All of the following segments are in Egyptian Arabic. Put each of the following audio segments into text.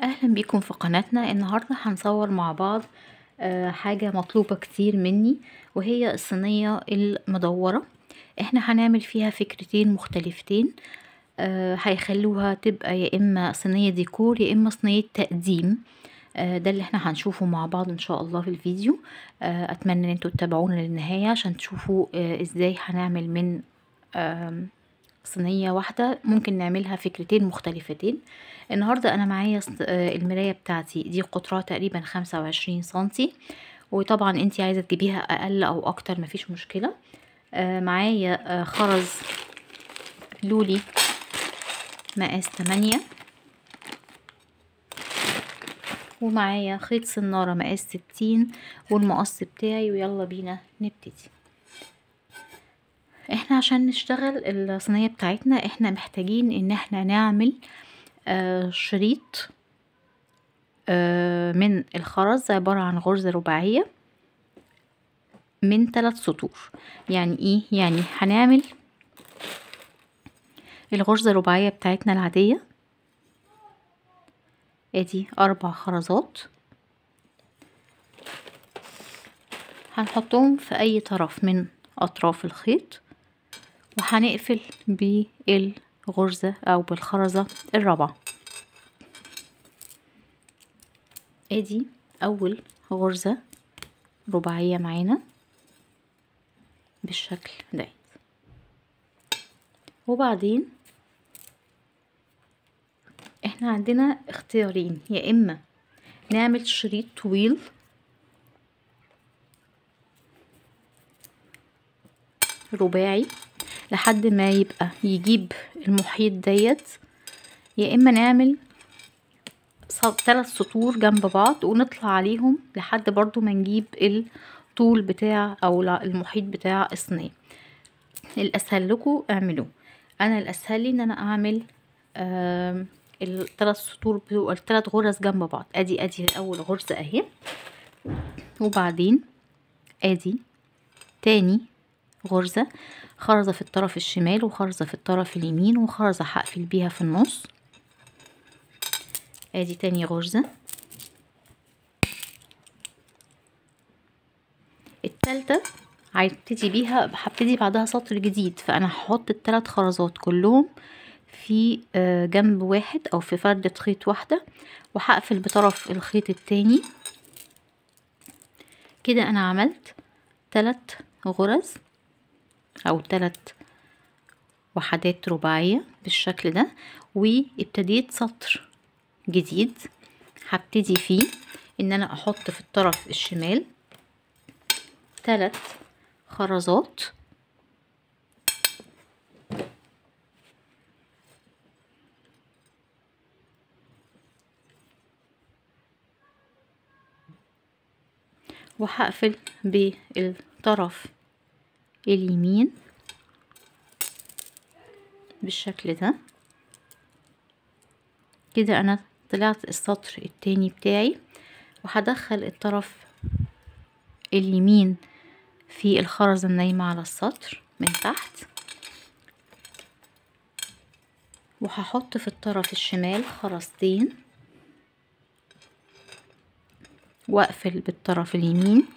اهلا بيكم في قناتنا النهاردة هنصور مع بعض آه، حاجة مطلوبة كتير مني وهي الصينية المدورة احنا هنعمل فيها فكرتين مختلفتين آه، هيخلوها تبقى يا اما صينية ديكور يا اما صينية تقديم آه، ده اللي احنا هنشوفه مع بعض ان شاء الله في الفيديو آه، اتمنى ان انتوا تتابعونا للنهاية عشان تشوفوا آه، ازاي هنعمل من آم، صينية واحدة ممكن نعملها فكرتين مختلفتين النهاردة انا معايا ص- آه، المراية بتاعتي دي قطرها تقريبا خمسة وعشرين سنتي وطبعا انتي عايزة تجيبيها اقل او اكتر مفيش مشكلة آه، معايا آه، خرز لولي مقاس تمانية ومعايا خيط سنارة مقاس ستين والمقص بتاعي ويلا بينا نبتدي احنا عشان نشتغل الصينية بتاعتنا احنا محتاجين ان احنا نعمل آه شريط آه من الخرز عبارة عن غرزة رباعية من ثلاث سطور يعني ايه يعني هنعمل الغرزة الرباعية بتاعتنا العادية ادي اربع خرزات هنحطهم في اي طرف من اطراف الخيط وهنقفل بالغرزة او بالخرزة الرابعة ادي اول غرزة رباعية معانا بالشكل ده وبعدين احنا عندنا اختيارين يا اما نعمل شريط طويل رباعي لحد ما يبقى يجيب المحيط ديت يا اما نعمل ثلاث سطور جنب بعض ونطلع عليهم لحد برضو ما نجيب الطول بتاع او المحيط بتاع الصينيه الاسهل لكم اعملوه انا الاسهل لي ان انا اعمل الثلاث سطور بتوع الثلاث غرز جنب بعض ادي ادي اول غرزه اهي وبعدين ادي تاني غرزه خرزه في الطرف الشمال وخرزه في الطرف اليمين وخرزه هقفل بيها في النص ادي تاني غرزه التالتة هبتدي بيها هبتدي بعدها سطر جديد فانا هحط الثلاث خرزات كلهم في جنب واحد او في فردة خيط واحدة وهقفل بطرف الخيط التاني كده انا عملت تلات غرز او تلات وحدات رباعية بالشكل ده وابتديت سطر جديد هبتدي فيه ان انا احط في الطرف الشمال تلات خرزات وهقفل بالطرف اليمين بالشكل ده كده انا طلعت السطر التاني بتاعي وهدخل الطرف اليمين في الخرزة النايمة على السطر من تحت وهحط في الطرف الشمال خرزتين واقفل بالطرف اليمين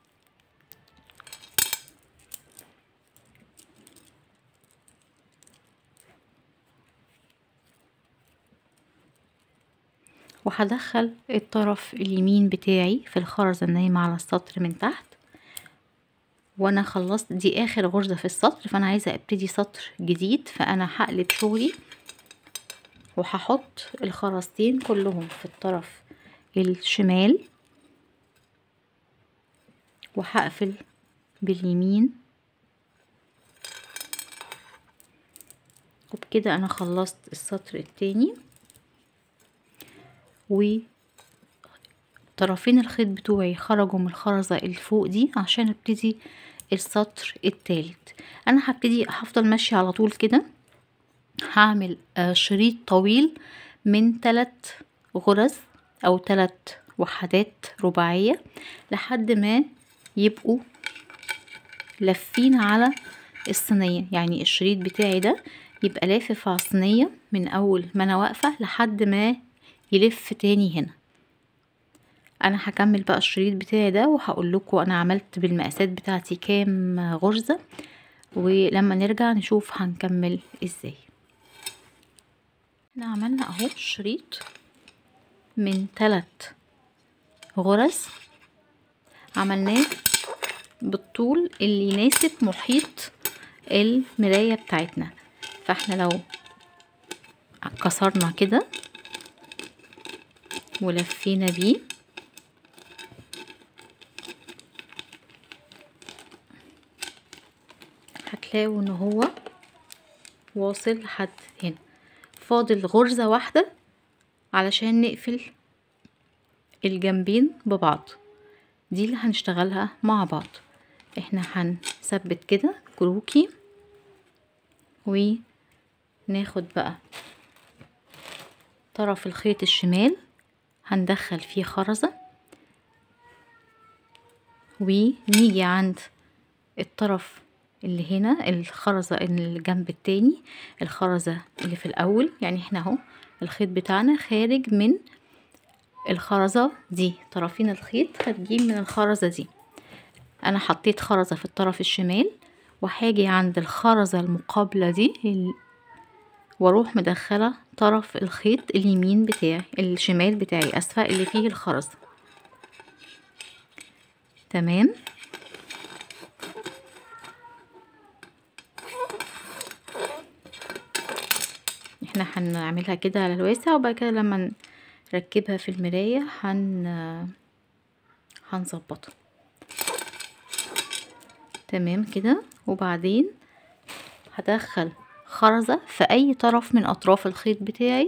وهدخل الطرف اليمين بتاعي في الخرزة النايمة على السطر من تحت وانا خلصت دي اخر غرزة في السطر فانا عايزة ابتدي سطر جديد فانا هقلب شغلي وهحط الخرزتين كلهم في الطرف الشمال وهقفل باليمين وبكده انا خلصت السطر التاني وطرفين الخيط بتوعي خرجوا من الخرزة اللي فوق دي عشان ابتدي السطر التالت انا هبتدي هفضل ماشية على طول كده هعمل شريط طويل من تلات غرز او تلات وحدات رباعية لحد ما يبقوا لافين على الصينية يعني الشريط بتاعي ده يبقى لافف على الصينية من اول ما انا واقفة لحد ما يلف تاني هنا انا هكمل بقى الشريط بتاعي ده وهقول لكم انا عملت بالمقاسات بتاعتي كام غرزة ولما نرجع نشوف هنكمل ازاي احنا عملنا اهو شريط من تلات غرز عملناه بالطول اللي يناسب محيط المراية بتاعتنا فاحنا لو كسرنا كده ولفينا بيه هتلاقوا ان هو واصل لحد هنا فاضل غرزة واحدة علشان نقفل الجنبين ببعض دي اللي هنشتغلها مع بعض احنا هنثبت كده كروكي وناخد بقى طرف الخيط الشمال هندخل فيه خرزة ونيجي عند الطرف اللي هنا الخرزة الجنب التاني الخرزة اللي في الأول يعني احنا اهو الخيط بتاعنا خارج من الخرزة دي طرفين الخيط خارجين من الخرزة دي انا حطيت خرزة في الطرف الشمال وهاجي عند الخرزة المقابلة دي واروح مدخلة طرف الخيط اليمين بتاعي الشمال بتاعي اسفة اللي فيه الخرزة تمام احنا هنعملها كده على الواسع وبعد كده لما نركبها في المراية هن هنظبطها تمام كده وبعدين هدخل خرزة في اي طرف من اطراف الخيط بتاعي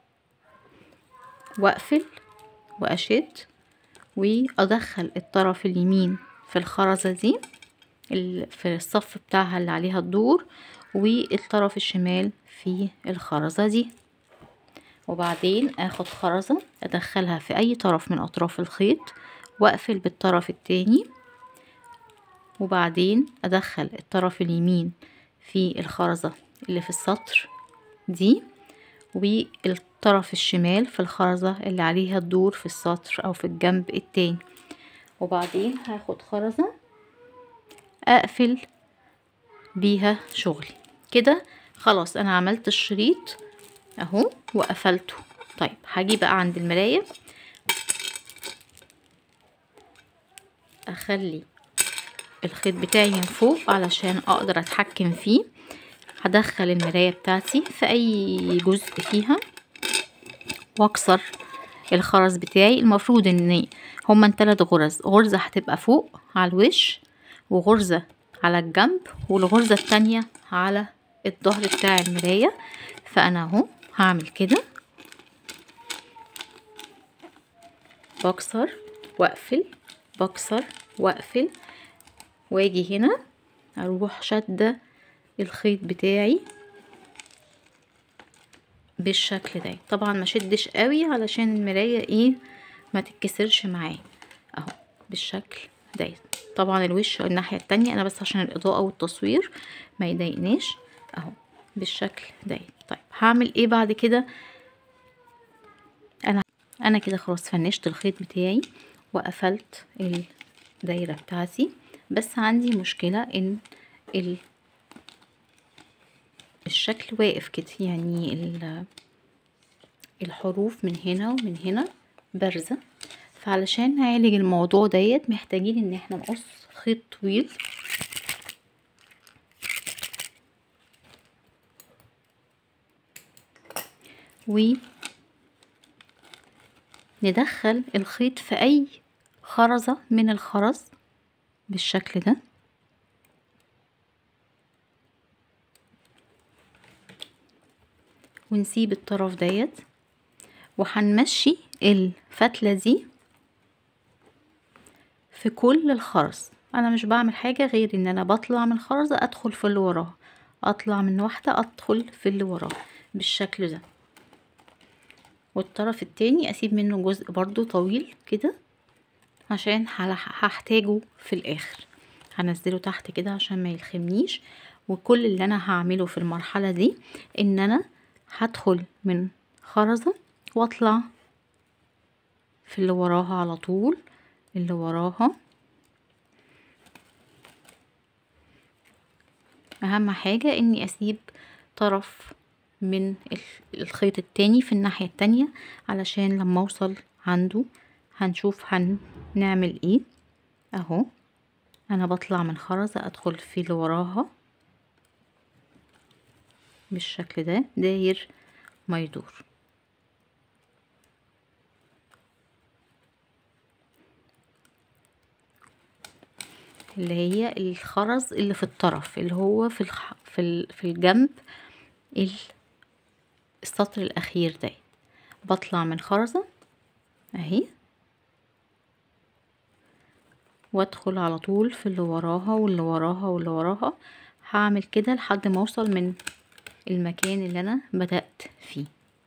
واقفل واشد وادخل الطرف اليمين في الخرزة دي في الصف بتاعها اللي عليها الدور والطرف الشمال في الخرزة دي وبعدين اخد خرزة ادخلها في اي طرف من اطراف الخيط واقفل بالطرف التاني وبعدين ادخل الطرف اليمين في الخرزة اللي في السطر دي والطرف الشمال في الخرزة اللي عليها الدور في السطر او في الجنب التاني وبعدين هاخد خرزة اقفل بيها شغلي كده خلاص انا عملت الشريط اهو وقفلته طيب هاجي بقى عند المراية اخلي الخيط بتاعي من فوق علشان اقدر اتحكم فيه هدخل المراية بتاعتي في اي جزء فيها واكسر الخرز بتاعي المفروض ان هما تلات غرز غرزة هتبقى فوق على الوش وغرزة على الجنب والغرزة التانية على الظهر بتاع المراية فانا اهو هعمل كده بكسر واقفل بكسر واقفل واجي هنا اروح شادة الخيط بتاعي بالشكل ده طبعا ما شدش قوي علشان المراية ايه ما تتكسرش معايا اهو بالشكل ده طبعا الوش الناحية التانية انا بس عشان الاضاءة والتصوير ما يضايقناش اهو بالشكل ده طيب هعمل ايه بعد كده انا انا كده خلاص فنشت الخيط بتاعي وقفلت الدايرة بتاعتي بس عندي مشكلة ان ال الشكل واقف كده يعني الحروف من هنا ومن هنا بارزة فعلشان نعالج الموضوع ديت محتاجين ان احنا نقص خيط طويل وندخل الخيط في اي خرزة من الخرز بالشكل ده ونسيب الطرف ديت وهنمشي الفتلة دي في كل الخرز انا مش بعمل حاجة غير ان انا بطلع من خرزة ادخل في اللي وراها اطلع من واحدة ادخل في اللي وراها بالشكل ده والطرف التاني اسيب منه جزء برضو طويل كده عشان هحتاجه في الاخر هنزله تحت كده عشان ما يلخمنيش وكل اللي انا هعمله في المرحلة دي ان انا هدخل من خرزة واطلع في اللي وراها على طول اللي وراها اهم حاجة اني اسيب طرف من الخيط التاني في الناحية التانية علشان لما اوصل عنده هنشوف هنعمل ايه اهو انا بطلع من خرزة ادخل في اللي وراها بالشكل ده داير ما يدور اللي هي الخرز اللي في الطرف اللي هو في الخ... في ال... في الجنب ال... السطر الاخير ده بطلع من خرزة اهي وادخل على طول في اللي وراها واللي وراها واللي وراها هعمل كده لحد ما اوصل من المكان اللي انا بدأت فيه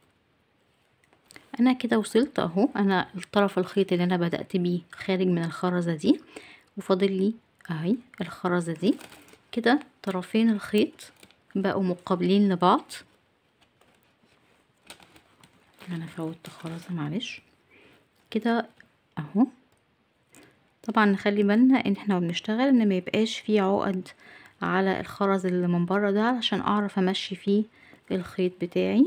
انا كده وصلت اهو انا الطرف الخيط اللي انا بدأت بيه خارج من الخرزة دي وفاضل لي اهي الخرزة دي كده طرفين الخيط بقوا مقابلين لبعض انا فوتت خرزة معلش كده اهو طبعا نخلي بالنا ان احنا بنشتغل ان ما يبقاش فيه عقد على الخرز اللي من بره ده علشان اعرف امشي فيه الخيط بتاعي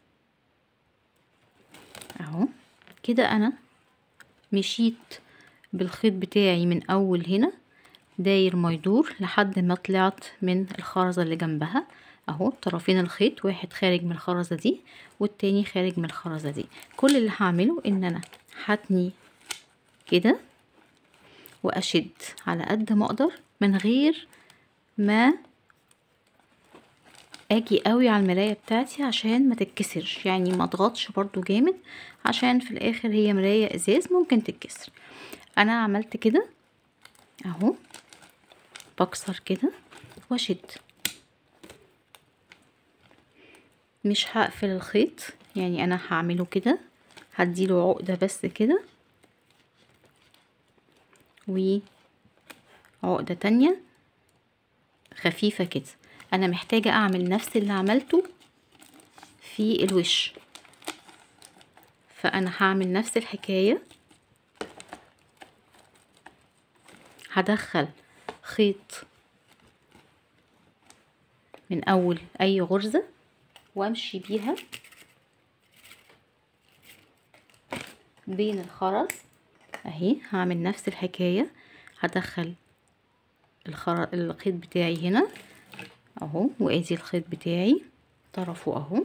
اهو كده انا مشيت بالخيط بتاعي من اول هنا داير ما يدور لحد ما طلعت من الخرزة اللي جنبها اهو طرفين الخيط واحد خارج من الخرزة دي والتاني خارج من الخرزة دي كل اللي هعمله ان انا هتني كده واشد على قد ما اقدر من غير ما اجي قوي على المراية بتاعتي عشان ما تتكسرش يعني ما اضغطش برضو جامد عشان في الاخر هي مراية ازاز ممكن تتكسر انا عملت كده اهو بكسر كده واشد مش هقفل الخيط يعني انا هعمله كده هديله عقدة بس كده وعقدة تانية خفيفة كده انا محتاجة اعمل نفس اللي عملته في الوش فانا هعمل نفس الحكاية هدخل خيط من اول اي غرزة وامشي بيها بين الخرز اهي هعمل نفس الحكاية هدخل الخر... الخيط بتاعي هنا اهو وادي الخيط بتاعي طرفه اهو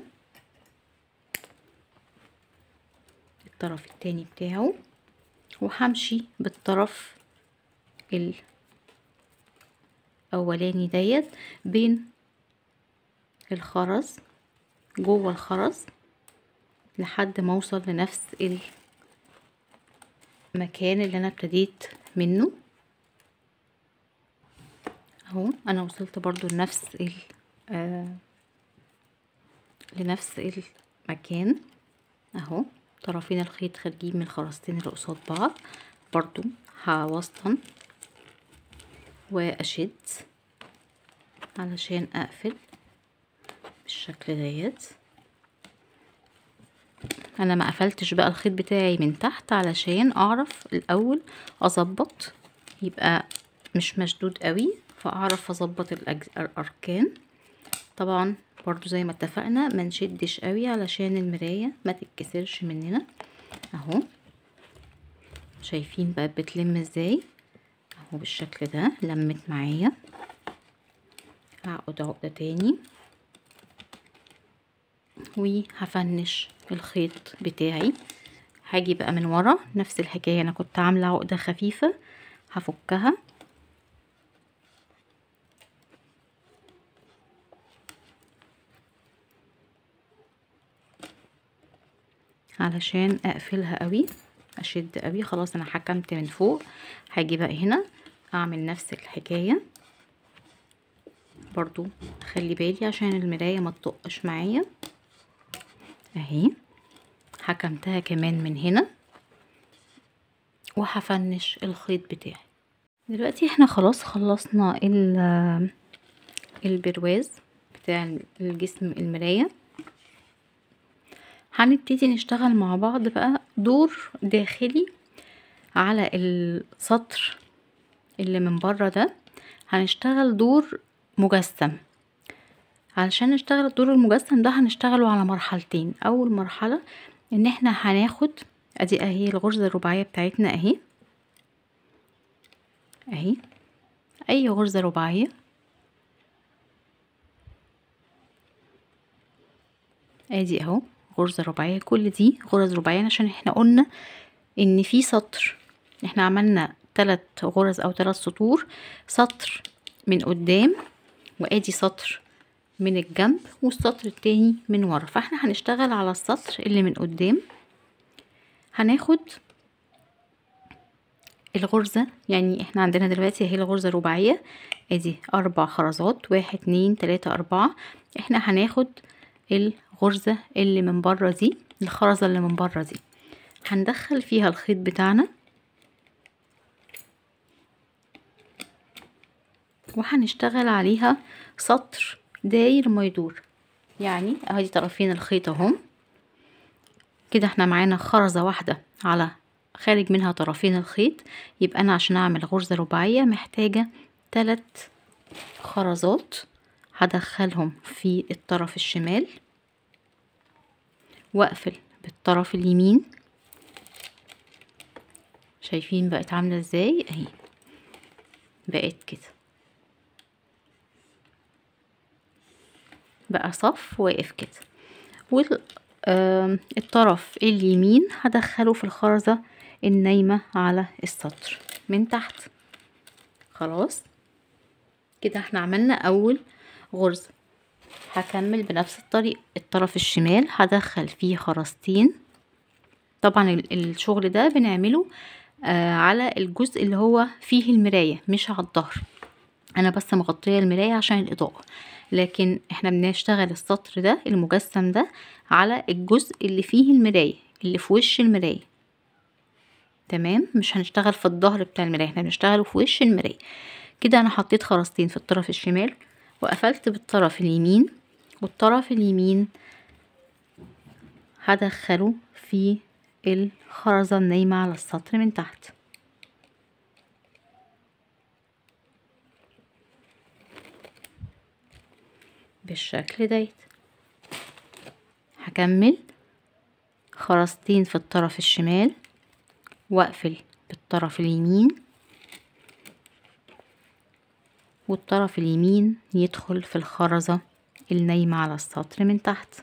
الطرف التاني بتاعه وهمشي بالطرف الاولاني ديت بين الخرز جوه الخرز لحد ما اوصل لنفس المكان اللي انا ابتديت منه اهو انا وصلت برضو لنفس ال آه لنفس المكان اهو طرفين الخيط خارجين من الخرزتين اللي قصاد بعض برضو هوسطن واشد علشان اقفل بالشكل ديت انا ما قفلتش بقى الخيط بتاعي من تحت علشان اعرف الاول اظبط يبقى مش مشدود قوي فاعرف اظبط الاركان طبعا برضو زي ما اتفقنا ما نشدش قوي علشان المرايه ما تتكسرش مننا اهو شايفين بقى بتلم ازاي اهو بالشكل ده لمت معايا هعقد عقده تاني وهفنش الخيط بتاعي هاجي بقى من ورا نفس الحكايه انا كنت عامله عقده خفيفه هفكها علشان اقفلها قوي اشد قوي خلاص انا حكمت من فوق هاجي بقى هنا اعمل نفس الحكايه برضو خلي بالي عشان المرايه ما تطقش معايا اهي حكمتها كمان من هنا وهفنش الخيط بتاعي دلوقتي احنا خلاص خلصنا البرواز بتاع الجسم المرايه هنبتدي نشتغل مع بعض بقى دور داخلي على السطر اللي من بره ده هنشتغل دور مجسم علشان نشتغل الدور المجسم ده هنشتغله على مرحلتين اول مرحلة ان احنا هناخد ادي اهي الغرزة الرباعية بتاعتنا اهي اهي اي غرزة رباعية ادي اهو غرزة رباعية كل دي غرز رباعية عشان احنا قلنا ان في سطر احنا عملنا تلات غرز او تلات سطور سطر من قدام وادي سطر من الجنب والسطر التاني من ورا فاحنا هنشتغل على السطر اللي من قدام هناخد الغرزة يعني احنا عندنا دلوقتي اهي الغرزة الرباعية ادي اربع خرزات واحد اتنين تلاتة اربعة احنا هناخد الغرزة اللي من بره دي الخرزة اللي من بره دي هندخل فيها الخيط بتاعنا وهنشتغل عليها سطر داير ما يدور يعني اهي طرفين الخيط اهم كده احنا معانا خرزة واحدة على خارج منها طرفين الخيط يبقى انا عشان اعمل غرزة رباعية محتاجة تلات خرزات هدخلهم في الطرف الشمال واقفل بالطرف اليمين شايفين بقت عاملة ازاي اهي بقت كده بقى صف واقف كده والطرف اليمين هدخله في الخرزة النايمة على السطر من تحت خلاص كده احنا عملنا اول غرزة هكمل بنفس الطريقة الطرف الشمال هدخل فيه خرزتين طبعا الشغل ده بنعمله آه على الجزء اللي هو فيه المراية مش على الظهر انا بس مغطية المراية عشان الاضاءة لكن احنا بنشتغل السطر ده المجسم ده على الجزء اللي فيه المراية اللي في وش المراية تمام مش هنشتغل في الظهر بتاع المراية احنا بنشتغله في وش المراية كده انا حطيت خرزتين في الطرف الشمال وقفلت بالطرف اليمين والطرف اليمين هدخله في الخرزة النايمة على السطر من تحت بالشكل ديت هكمل خرزتين في الطرف الشمال واقفل بالطرف اليمين والطرف اليمين يدخل في الخرزة النايمة على السطر من تحت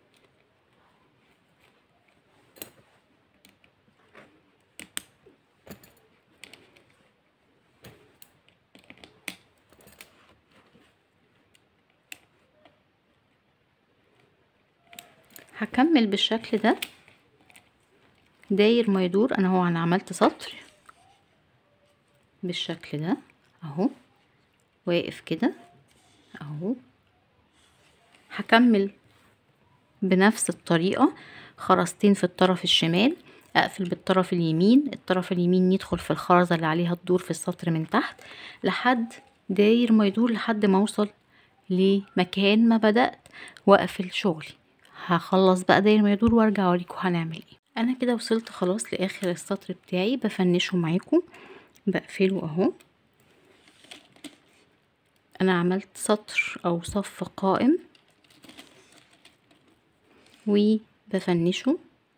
هكمل بالشكل ده داير ما يدور انا هو انا عملت سطر بالشكل ده اهو واقف كده اهو هكمل بنفس الطريقة خرزتين في الطرف الشمال اقفل بالطرف اليمين الطرف اليمين يدخل في الخرزة اللي عليها تدور في السطر من تحت لحد داير ما يدور لحد ما اوصل لمكان ما بدأت واقفل شغلي هخلص بقى داير ما يدور وارجع اوريكم هنعمل ايه انا كده وصلت خلاص لاخر السطر بتاعي بفنشه معاكم بقفله اهو انا عملت سطر او صف قائم وبفنشه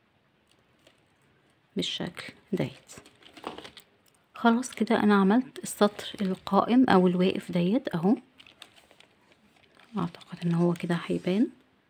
بالشكل ديت خلاص كده انا عملت السطر القائم او الواقف ديت اهو اعتقد ان هو كده هيبان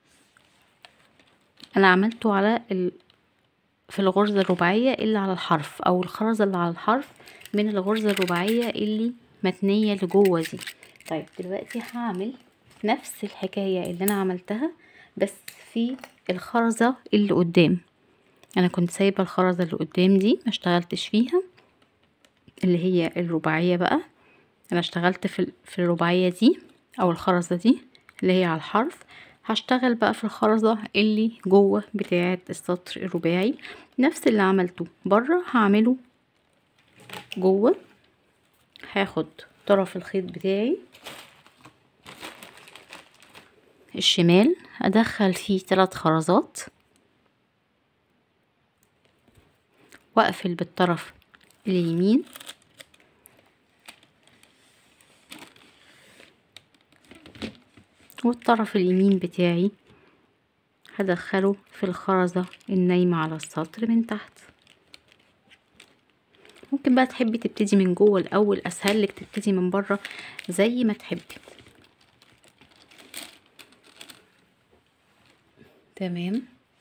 انا عملته على ال... في الغرزة الرباعية اللي على الحرف او الخرزة اللي على الحرف من الغرزة الرباعية اللي متنية لجوه دي طيب دلوقتي هعمل نفس الحكاية اللي انا عملتها بس في الخرزة اللي قدام انا كنت سايبة الخرزة اللي قدام دي ما اشتغلتش فيها اللي هي الرباعية بقى انا اشتغلت في, في الرباعية دي او الخرزة دي اللي هي على الحرف هشتغل بقى في الخرزة اللي جوه بتاعة السطر الرباعي نفس اللي عملته بره هعمله جوه هاخد طرف الخيط بتاعي الشمال ادخل فيه ثلاث خرزات واقفل بالطرف اليمين والطرف اليمين بتاعي هدخله في الخرزة النايمة على السطر من تحت ممكن بقى تحبي تبتدي من جوه الاول اسهل لك تبتدي من بره زي ما تحبي تمام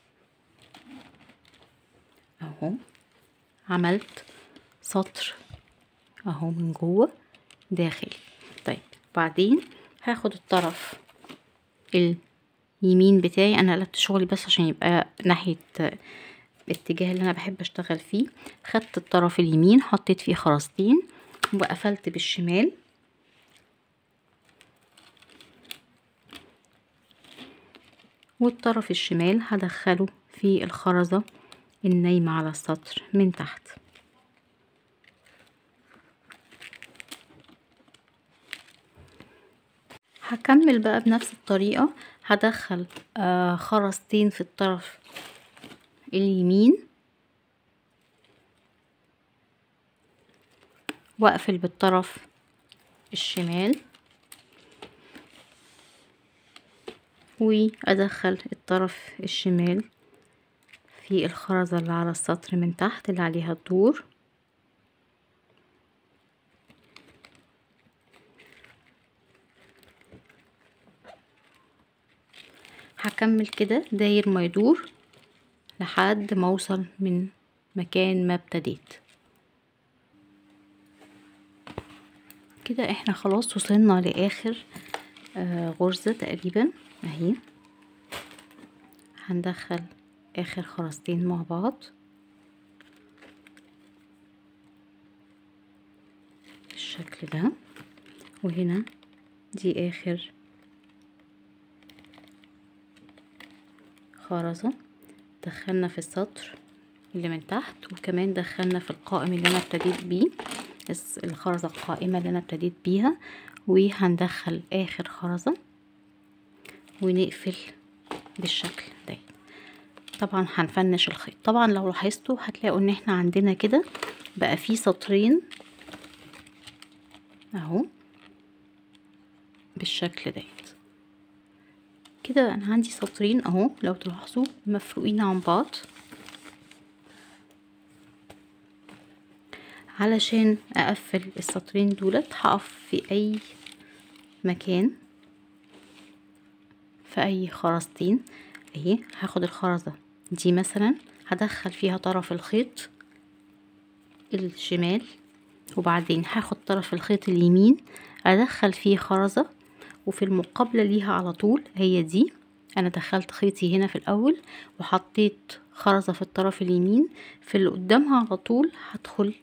اهو عملت سطر اهو من جوه داخل طيب بعدين هاخد الطرف اليمين بتاعي انا قلبت شغلي بس عشان يبقى ناحية الاتجاه اللي انا بحب اشتغل فيه خدت الطرف اليمين حطيت فيه خرزتين وقفلت بالشمال والطرف الشمال هدخله في الخرزة النايمة على السطر من تحت هكمل بقى بنفس الطريقة هدخل آه خرزتين في الطرف اليمين واقفل بالطرف الشمال وادخل الطرف الشمال في الخرزة اللي على السطر من تحت اللي عليها الدور هكمل كده داير ما يدور لحد ما اوصل من مكان ما ابتديت كده احنا خلاص وصلنا لاخر آه غرزة تقريبا اهي هندخل اخر خرزتين مع بعض بالشكل ده وهنا دي اخر خرزة دخلنا في السطر اللي من تحت وكمان دخلنا في القائم اللي انا ابتديت بيه الخرزة القائمة اللي انا ابتديت بيها وهندخل اخر خرزة ونقفل بالشكل ده طبعا هنفنش الخيط طبعا لو لاحظتوا هتلاقوا ان احنا عندنا كده بقى فيه سطرين اهو بالشكل ديت كده انا عندي سطرين اهو لو تلاحظوا مفروقين عن بعض علشان اقفل السطرين دولت هقف في اي مكان في اي خرزتين اهي هاخد الخرزة دي مثلا هدخل فيها طرف الخيط الشمال وبعدين هاخد طرف الخيط اليمين ادخل فيه خرزة وفي المقابلة ليها على طول هي دي انا دخلت خيطي هنا في الاول وحطيت خرزة في الطرف اليمين في اللي قدامها على طول هدخل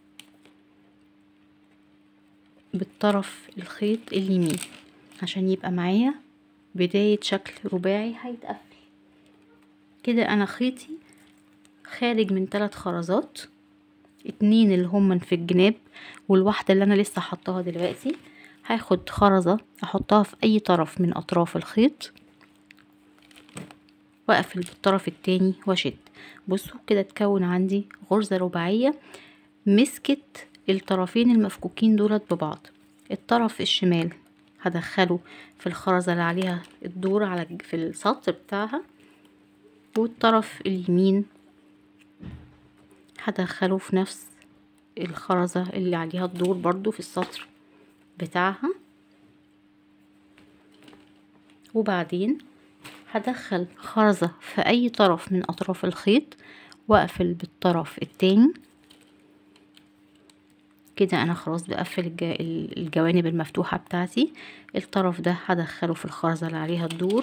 بالطرف الخيط اليمين عشان يبقى معايا بداية شكل رباعي هيتقفل كده انا خيطي خارج من ثلاث خرزات اتنين اللي هم في الجناب والواحدة اللي انا لسه حطاها دلوقتي هاخد خرزة احطها في اي طرف من اطراف الخيط واقفل بالطرف التاني واشد بصوا كده اتكون عندي غرزة رباعية مسكت الطرفين المفكوكين دولت ببعض الطرف الشمال هدخله في الخرزة اللي عليها الدور على في السطر بتاعها والطرف اليمين هدخله في نفس الخرزة اللي عليها الدور برضو في السطر بتاعها وبعدين هدخل خرزة في اي طرف من اطراف الخيط واقفل بالطرف التاني كده انا خلاص بقفل الجوانب المفتوحة بتاعتي الطرف ده هدخله في الخرزة اللي عليها الدور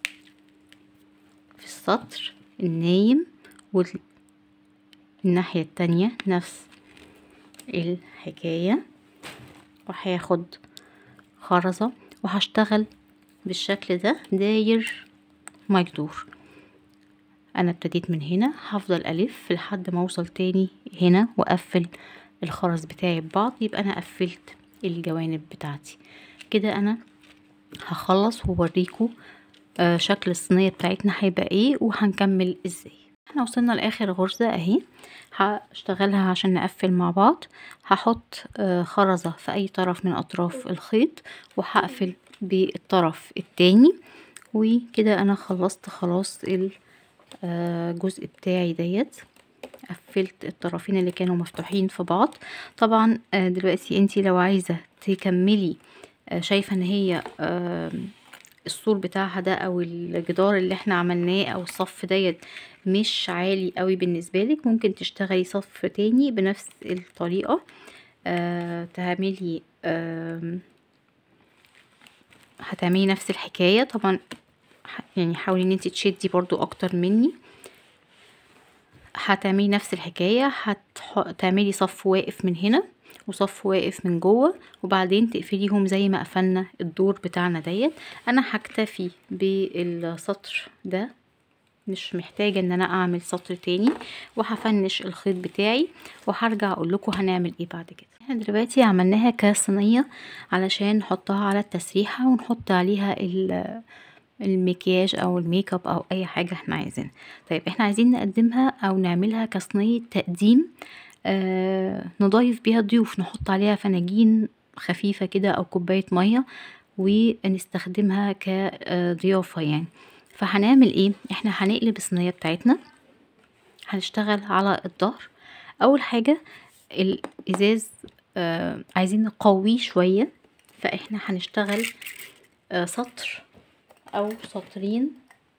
في السطر النايم والناحية التانية نفس الحكاية وهاخد خرزة وهشتغل بالشكل ده داير ما يدور انا ابتديت من هنا هفضل الف لحد ما اوصل تاني هنا واقفل الخرز بتاعي ببعض يبقى انا قفلت الجوانب بتاعتي كده انا هخلص ووريكم آه شكل الصينية بتاعتنا هيبقى ايه وهنكمل ازاي احنا وصلنا لاخر غرزة اهي هشتغلها عشان نقفل مع بعض هحط آه، خرزة في اي طرف من اطراف الخيط وهقفل بالطرف التاني وكده انا خلصت خلاص الجزء بتاعي ديت قفلت الطرفين اللي كانوا مفتوحين في بعض طبعا آه، دلوقتي انتي لو عايزة تكملي آه، شايفة ان هي آه، السور بتاعها ده او الجدار اللي احنا عملناه او الصف ديت مش عالي قوي بالنسبة لك ممكن تشتغلي صف تاني بنفس الطريقة آه تعملي آه هتعملي نفس الحكاية طبعا ح- يعني حاولي ان انت تشدي برضو اكتر مني هتعملي نفس الحكاية هتعملي صف واقف من هنا وصف واقف من جوه وبعدين تقفليهم زي ما قفلنا الدور بتاعنا ديت انا هكتفي بالسطر ده مش محتاجة ان انا اعمل سطر تاني وهفنش الخيط بتاعي وهرجع اقول لكم هنعمل ايه بعد كده احنا دلوقتي عملناها كصينية علشان نحطها على التسريحة ونحط عليها ال- المكياج او الميك اب او اي حاجة احنا عايزينها طيب احنا عايزين نقدمها او نعملها كصينية تقديم آه نضيف بيها ضيوف نحط عليها فناجين خفيفة كده او كوباية مية ونستخدمها كضيافة يعني فهنعمل ايه احنا هنقلب الصينية بتاعتنا هنشتغل على الظهر اول حاجة الازاز آه عايزين نقويه شوية فاحنا هنشتغل آه سطر او سطرين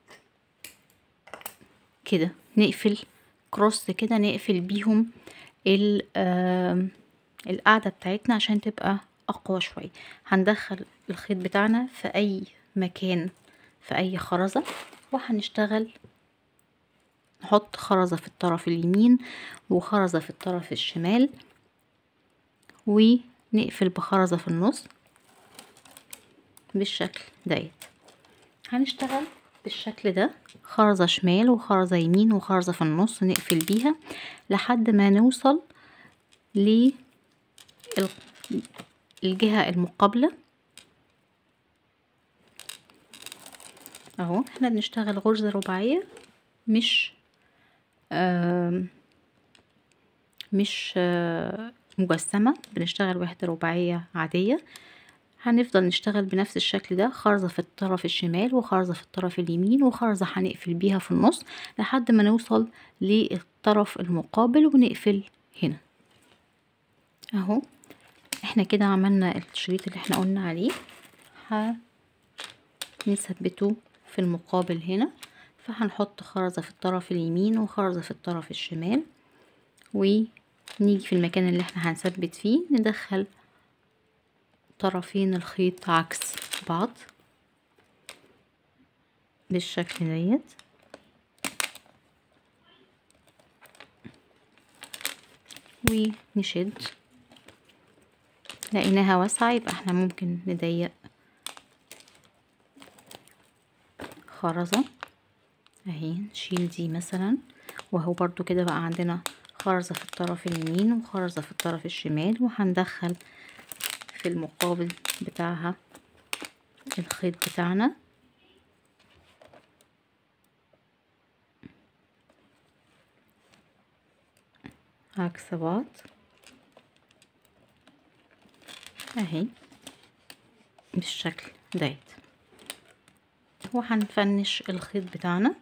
كده نقفل كروس كده نقفل بيهم ال- آم، القاعدة بتاعتنا عشان تبقى اقوى شوية هندخل الخيط بتاعنا في اي مكان في اي خرزة وهنشتغل نحط خرزة في الطرف اليمين وخرزة في الطرف الشمال ونقفل بخرزة في النص بالشكل ديت هنشتغل بالشكل ده خرزة شمال وخرزة يمين وخرزة في النص نقفل بيها لحد ما نوصل للجهة المقابلة اهو احنا بنشتغل غرزة رباعية مش آم، مش آه، مجسمة بنشتغل وحدة رباعية عادية هنفضل نشتغل بنفس الشكل ده خرزة في الطرف الشمال وخرزة في الطرف اليمين وخرزة هنقفل بيها في النص لحد ما نوصل للطرف المقابل ونقفل هنا اهو احنا كده عملنا الشريط اللي احنا قلنا عليه هنثبته في المقابل هنا فهنحط خرزة في الطرف اليمين وخرزة في الطرف الشمال ونيجي في المكان اللي احنا هنثبت فيه ندخل طرفين الخيط عكس بعض بالشكل ديت ونشد لقيناها واسعة يبقى احنا ممكن نضيق خرزة اهي نشيل دي مثلا وهو برضو كده بقى عندنا خرزة في الطرف اليمين وخرزة في الطرف الشمال وهندخل في المقابل بتاعها الخيط بتاعنا عكس بعض اهي بالشكل ديت وهنفنش الخيط بتاعنا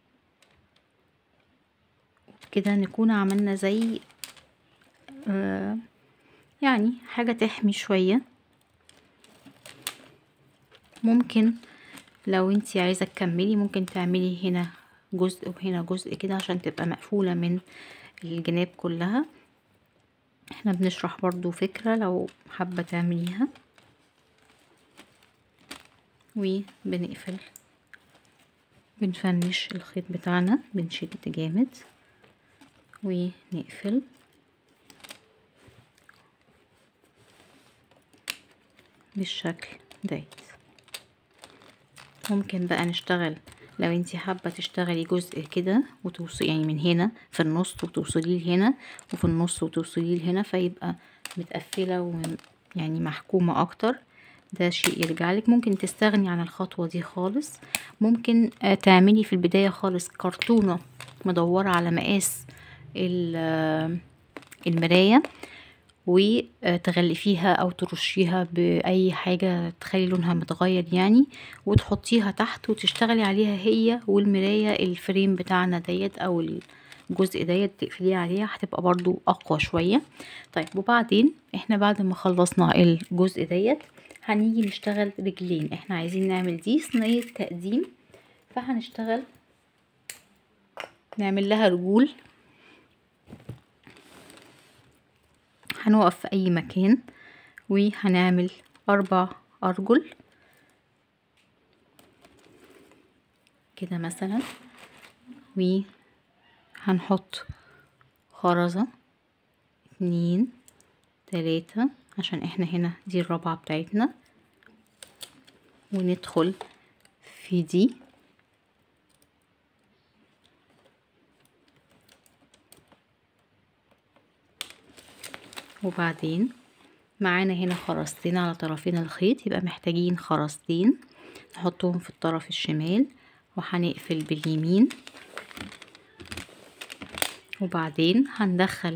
كده نكون عملنا زي آه يعني حاجة تحمي شوية ممكن لو انتي عايزة تكملي ممكن تعملي هنا جزء وهنا جزء كده عشان تبقى مقفولة من الجناب كلها احنا بنشرح برضو فكرة لو حابة تعمليها وبنقفل بنفنش الخيط بتاعنا بنشد جامد ونقفل بالشكل ديت ممكن بقى نشتغل لو انتي حابة تشتغلي جزء كده وتوصلي يعني من هنا في النص وتوصليه لهنا وفي النص وتوصليه لهنا فيبقى متقفلة ويعني محكومة اكتر ده شيء يرجعلك ممكن تستغني عن الخطوة دي خالص ممكن آه تعملي في البداية خالص كرتونة مدورة على مقاس ال- المراية وتغلفيها او ترشيها باي حاجة تخلي لونها متغير يعني وتحطيها تحت وتشتغلي عليها هي والمراية الفريم بتاعنا ديت او الجزء ديت تقفليه عليها هتبقى برضو اقوى شوية طيب وبعدين احنا بعد ما خلصنا الجزء ديت هنيجي نشتغل رجلين احنا عايزين نعمل دي صينية تقديم فهنشتغل نعمل لها رجول هنقف في اي مكان وهنعمل اربع ارجل كده مثلا وهنحط خرزة اتنين تلاتة عشان احنا هنا دي الرابعة بتاعتنا وندخل في دي وبعدين معانا هنا خرزتين على طرفين الخيط يبقى محتاجين خرزتين نحطهم في الطرف الشمال وهنقفل باليمين وبعدين هندخل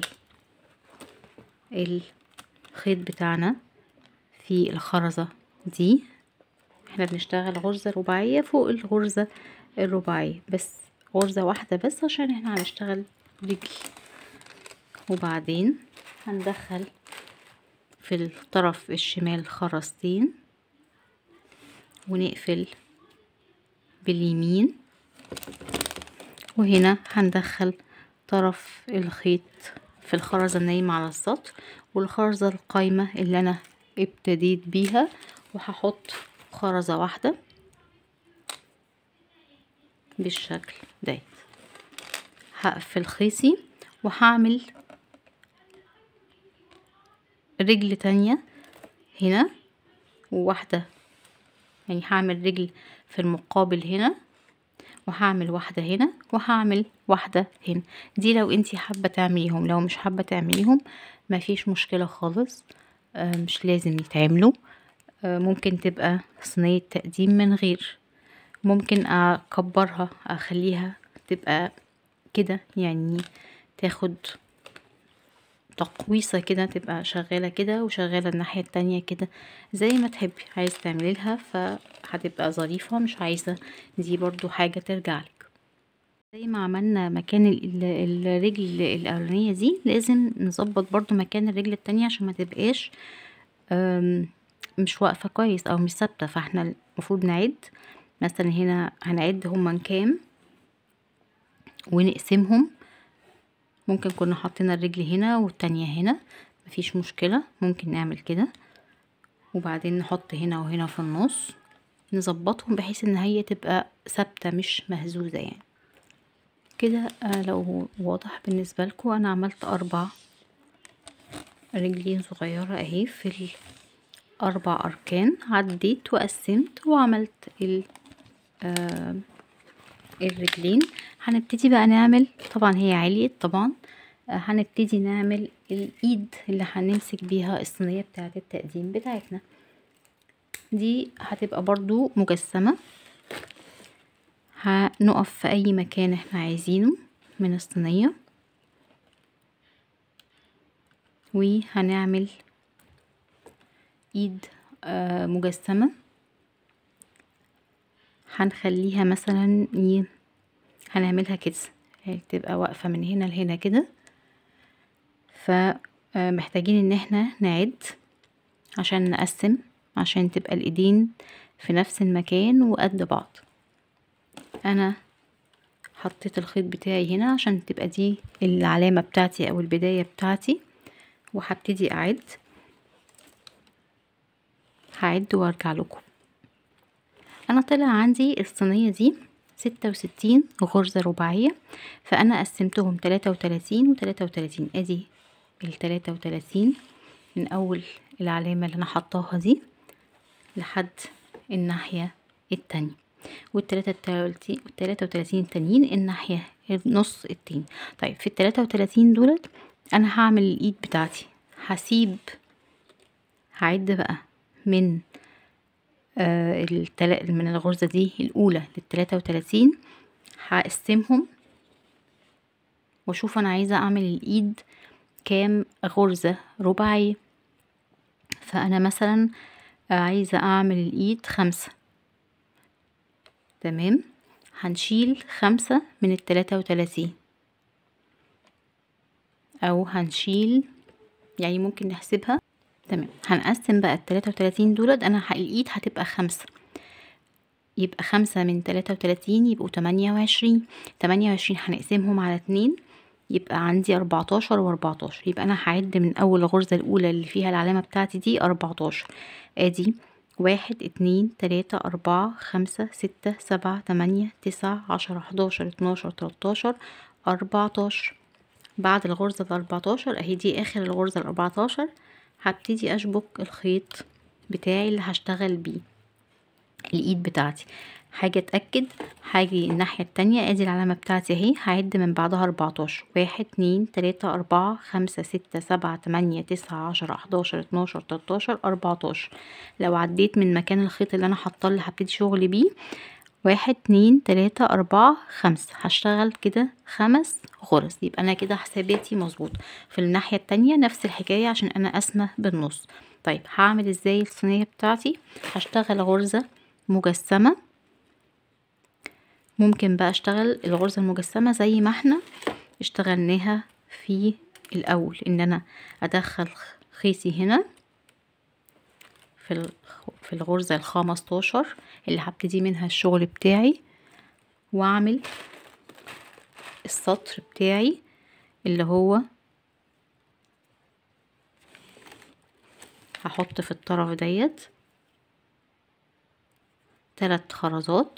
الخيط بتاعنا في الخرزة دي احنا بنشتغل غرزة رباعية فوق الغرزة الرباعية بس غرزة واحدة بس عشان احنا هنشتغل رجل وبعدين هندخل في الطرف الشمال خرزتين ونقفل باليمين وهنا هندخل طرف الخيط في الخرزة النايمة على السطر والخرزة القايمة اللي انا ابتديت بيها وهحط خرزة واحدة بالشكل ده هقفل خيطي وهعمل رجل تانية هنا وواحدة يعني هعمل رجل في المقابل هنا وهعمل واحدة هنا وهعمل واحدة هنا دي لو انتي حابة تعمليهم لو مش حابة تعمليهم مفيش مشكلة خالص آه مش لازم يتعملوا آه ممكن تبقى صينية تقديم من غير ممكن اكبرها اخليها تبقى كده يعني تاخد تقويصة كده تبقى شغالة كده وشغالة الناحية التانية كده زي ما تحبي عايز تعملي لها فهتبقى ظريفة مش عايزة دي برضو حاجة ترجعلك زي ما عملنا مكان ال- ال- الرجل الأولانية دي لازم نظبط برضو مكان الرجل التانية عشان ما تبقاش أم، مش واقفة كويس أو مش ثابتة فاحنا المفروض نعد مثلا هنا هنعد هما كام ونقسمهم ممكن كنا حاطين الرجل هنا والتانية هنا مفيش مشكلة ممكن نعمل كده وبعدين نحط هنا وهنا في النص نظبطهم بحيث ان هي تبقى ثابتة مش مهزوزة يعني كده آه، لو واضح بالنسبة لكم انا عملت اربع رجلين صغيرة اهي في الاربع اركان عديت وقسمت وعملت ال آه الرجلين هنبتدي بقى نعمل طبعا هي عليت طبعا آه، هنبتدي نعمل الايد اللي هنمسك بيها الصينية بتاعة التقديم بتاعتنا دي هتبقى برضو مجسمة هنقف في اي مكان احنا عايزينه من الصينية وهنعمل ايد آه، مجسمة هنخليها مثلا ايه هنعملها كده هي تبقى واقفة من هنا لهنا كده فمحتاجين ان احنا نعد عشان نقسم عشان تبقى الايدين في نفس المكان وقد بعض انا حطيت الخيط بتاعي هنا عشان تبقى دي العلامة بتاعتي او البداية بتاعتي وهبتدي اعد هعد وارجع لكم انا طلع عندي الصينية دي ستة وستين غرزة رباعية فانا قسمتهم تلاتة وتلاتين وتلاتة وتلاتين ادي التلاتة وتلاتين من اول العلامة اللي انا حطاها دي لحد الناحية التانية والتلاتة التلاتين والتلاتة وتلاتين التانيين الناحية النص التاني طيب في التلاتة وتلاتين دولت انا هعمل الايد بتاعتي هسيب هعد بقى من آه التلا... من الغرزة دي الأولى للتلاتة وتلاتين هقسمهم واشوف انا عايزة اعمل الايد كام غرزة رباعية فانا مثلا عايزة اعمل الايد خمسة تمام هنشيل خمسة من التلاتة وتلاتين او هنشيل يعني ممكن نحسبها تمام هنقسم بقى التلاتة وتلاتين دولت انا الايد هتبقى خمسة يبقى خمسة من تلاتة وتلاتين يبقوا تمانية وعشرين تمانية وعشرين هنقسمهم على اتنين يبقى عندي اربعتاشر واربعتاشر يبقى انا هعد من اول الغرزة الاولى اللي فيها العلامة بتاعتي دي اربعتاشر ادي واحد اتنين تلاتة اربعة خمسة ستة سبعة تمانية تسعة عشرة حداشر اتناشر تلاتاشر اربعتاشر بعد الغرزة الاربعتاشر اهي دي اخر الغرزة الاربعتاشر هبتدي اشبك الخيط بتاعي اللي هشتغل بيه الايد بتاعتي حاجة اتأكد هاجي الناحية التانية ادي العلامة بتاعتي اهي هعد من بعدها اربعتاشر واحد اتنين تلاتة اربعة خمسة ستة سبعة تمانية تسعة عشرة حداشر اتناشر تلاتاشر اربعتاشر لو عديت من مكان الخيط اللي انا حاطاه اللي هبتدي شغل بيه واحد اتنين تلاتة اربعة خمسة هشتغل كده خمس غرز يبقى انا كده حساباتي مظبوط في الناحية التانية نفس الحكاية عشان انا قاسمة بالنص طيب هعمل ازاي الصينية بتاعتي هشتغل غرزة مجسمة ممكن بقى اشتغل الغرزة المجسمة زي ما احنا اشتغلناها في الاول ان انا ادخل خيطي هنا في في الغرزة الخمستاشر اللي هبتدي منها الشغل بتاعي واعمل السطر بتاعي اللي هو هحط في الطرف ديت تلات خرزات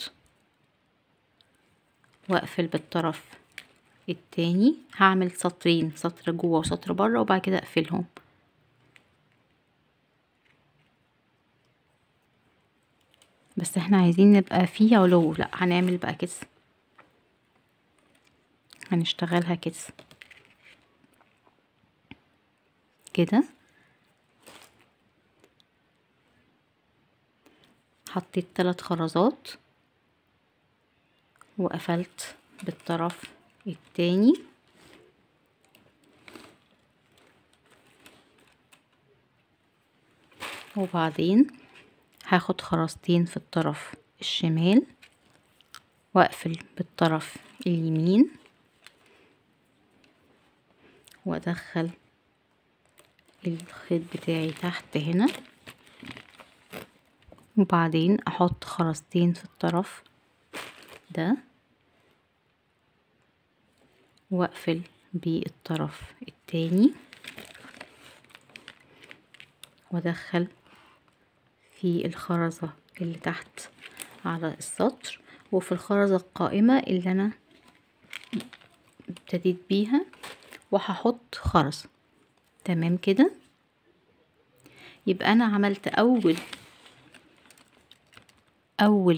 واقفل بالطرف التاني هعمل سطرين سطر جوه وسطر بره وبعد كده اقفلهم بس احنا عايزين نبقى فيه علو لا هنعمل بقى كده هنشتغلها كده كده حطيت تلات خرزات وقفلت بالطرف التاني وبعدين هاخد خرزتين في الطرف الشمال واقفل بالطرف اليمين وادخل الخيط بتاعي تحت هنا وبعدين احط خرزتين في الطرف ده واقفل بالطرف التاني وادخل في الخرزة اللي تحت على السطر وفي الخرزة القائمة اللي انا ابتديت بيها وهحط خرزة تمام كده يبقى انا عملت اول اول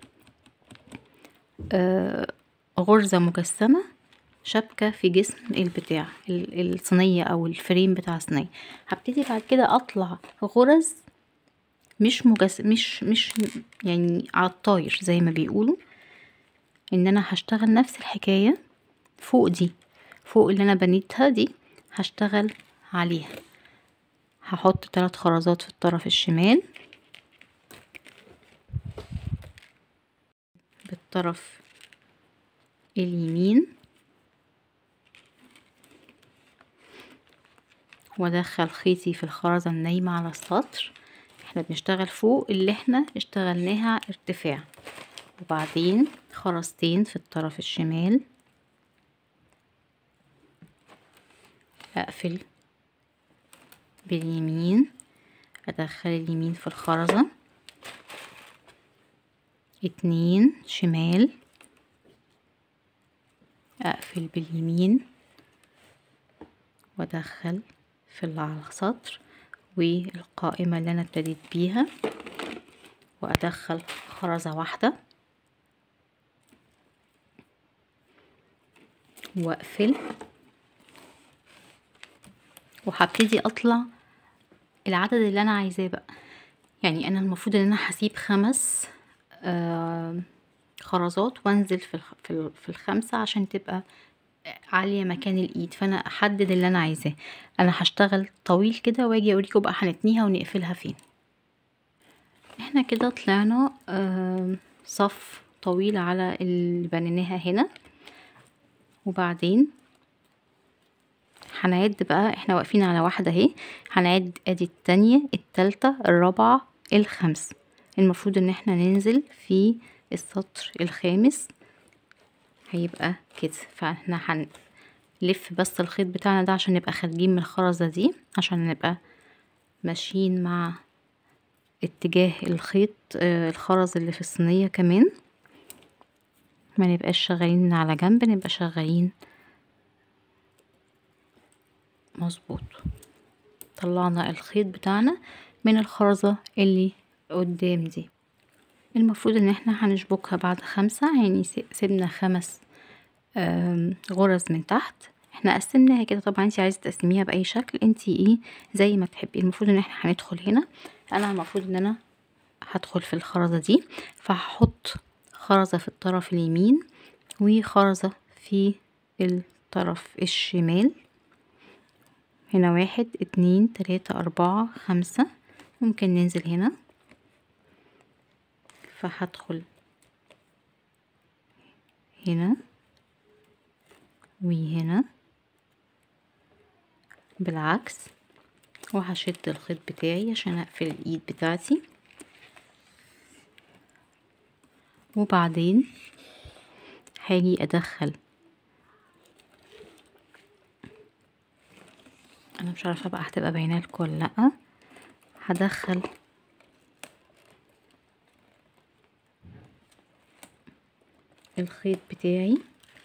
آه غرزة مجسمة شبكة في جسم البتاع الصينية او الفريم بتاع الصينية هبتدي بعد كده اطلع غرز مش مجس مش مش يعني على الطاير زي ما بيقولوا ان انا هشتغل نفس الحكاية فوق دي فوق اللي انا بنيتها دي هشتغل عليها هحط ثلاث خرزات في الطرف الشمال بالطرف اليمين وادخل خيطي في الخرزة النايمة على السطر احنا بنشتغل فوق اللي احنا اشتغلناها ارتفاع وبعدين خرزتين في الطرف الشمال اقفل باليمين ادخل اليمين في الخرزة اتنين شمال اقفل باليمين وادخل في اللي على السطر والقائمة اللي انا ابتديت بيها وادخل خرزة واحدة واقفل وهبتدي اطلع العدد اللي انا عايزاه بقى يعني انا المفروض ان انا هسيب خمس آه خرزات وانزل في في الخمسة عشان تبقى عالية مكان الايد فانا احدد اللي انا عايزاه انا هشتغل طويل كده واجي اوريكم بقى هنتنيها ونقفلها فين احنا كده طلعنا آم، صف طويل على اللي بنيناها هنا وبعدين هنعد بقى احنا واقفين على واحدة اهي هنعد ادي التانية التالتة الرابعة الخامسة المفروض ان احنا ننزل في السطر الخامس هيبقى كده فاحنا هنلف بس الخيط بتاعنا ده عشان نبقى خارجين من الخرزة دي عشان نبقى ماشيين مع اتجاه الخيط آه، الخرز اللي في الصينية كمان ما نبقاش شغالين على جنب نبقى شغالين مظبوط طلعنا الخيط بتاعنا من الخرزة اللي قدام دي المفروض ان احنا هنشبكها بعد خمسة يعني س- سيبنا خمس آم، غرز من تحت احنا قسمناها كده طبعا انتي عايزة تقسميها بأي شكل انتي ايه زي ما تحبي المفروض ان احنا هندخل هنا انا المفروض ان انا هدخل في الخرزة دي فهحط خرزة في الطرف اليمين وخرزة في الطرف الشمال هنا واحد اتنين تلاتة اربعة خمسة ممكن ننزل هنا فهدخل هنا وهنا بالعكس وهشد الخيط بتاعي عشان اقفل الايد بتاعتي وبعدين هاجي ادخل انا مش عارفه بقى هتبقى باينه لكم ولا لا هدخل الخيط بتاعي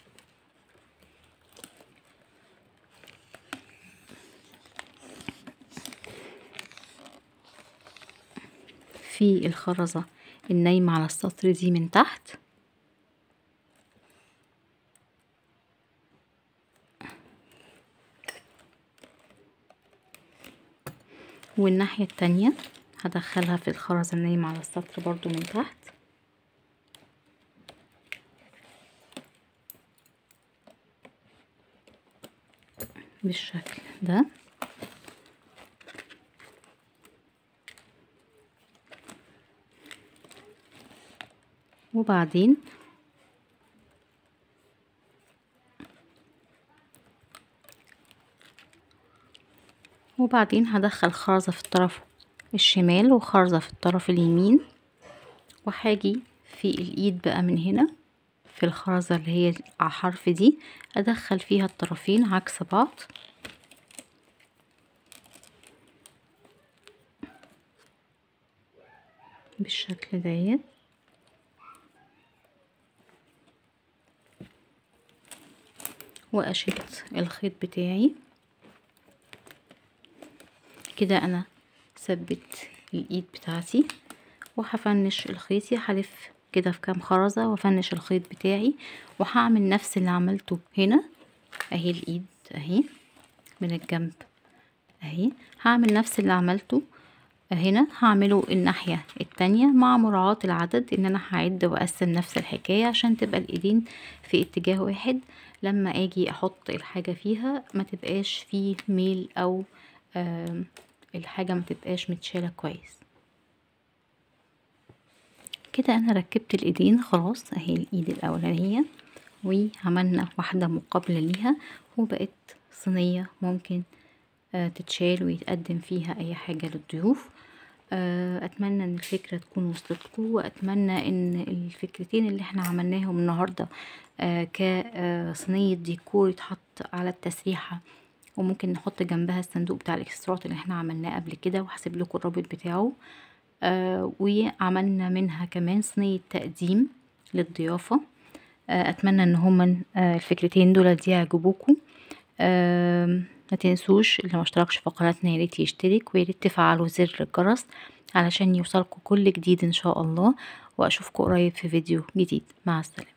في الخرزة النايمة على السطر دي من تحت والناحية التانية هدخلها في الخرزة النايمة على السطر برضو من تحت بالشكل ده وبعدين وبعدين هدخل خرزة في الطرف الشمال وخرزة في الطرف اليمين وهاجي في الايد بقى من هنا في الخرزة اللي هي على الحرف دي ادخل فيها الطرفين عكس بعض بالشكل ديت واشد الخيط بتاعي كده انا ثبت الايد بتاعتي وهفنش الخيط هلف كده في كام خرزة وافنش الخيط بتاعي وهعمل نفس اللي عملته هنا اهي الايد اهي من الجنب اهي هعمل نفس اللي عملته هنا هعمله الناحية التانية مع مراعاة العدد ان انا هعد واقسم نفس الحكاية عشان تبقى الايدين في اتجاه واحد لما اجي احط الحاجة فيها ما تبقاش فيه ميل او آم، الحاجة ما تبقاش متشالة كويس كده انا ركبت الايدين خلاص اهي الايد الاولانية وعملنا واحدة مقابلة ليها وبقت صينية ممكن آه، تتشال ويتقدم فيها اي حاجة للضيوف آه، اتمنى ان الفكرة تكون وصلتكم واتمنى ان الفكرتين اللي احنا عملناهم النهاردة آه، كصينية ديكور يتحط على التسريحة وممكن نحط جنبها الصندوق بتاع الاكسسوارات اللي احنا عملناه قبل كده وهسيب لكم الرابط بتاعه آه وعملنا منها كمان صينية تقديم للضيافة آه اتمنى ان هما آه الفكرتين دول يعجبوكم آه ما تنسوش اللي ما اشتركش في قناتنا ياريت يشترك وياريت تفعلوا زر الجرس علشان يوصلكوا كل جديد ان شاء الله واشوفكم قريب في فيديو جديد مع السلامة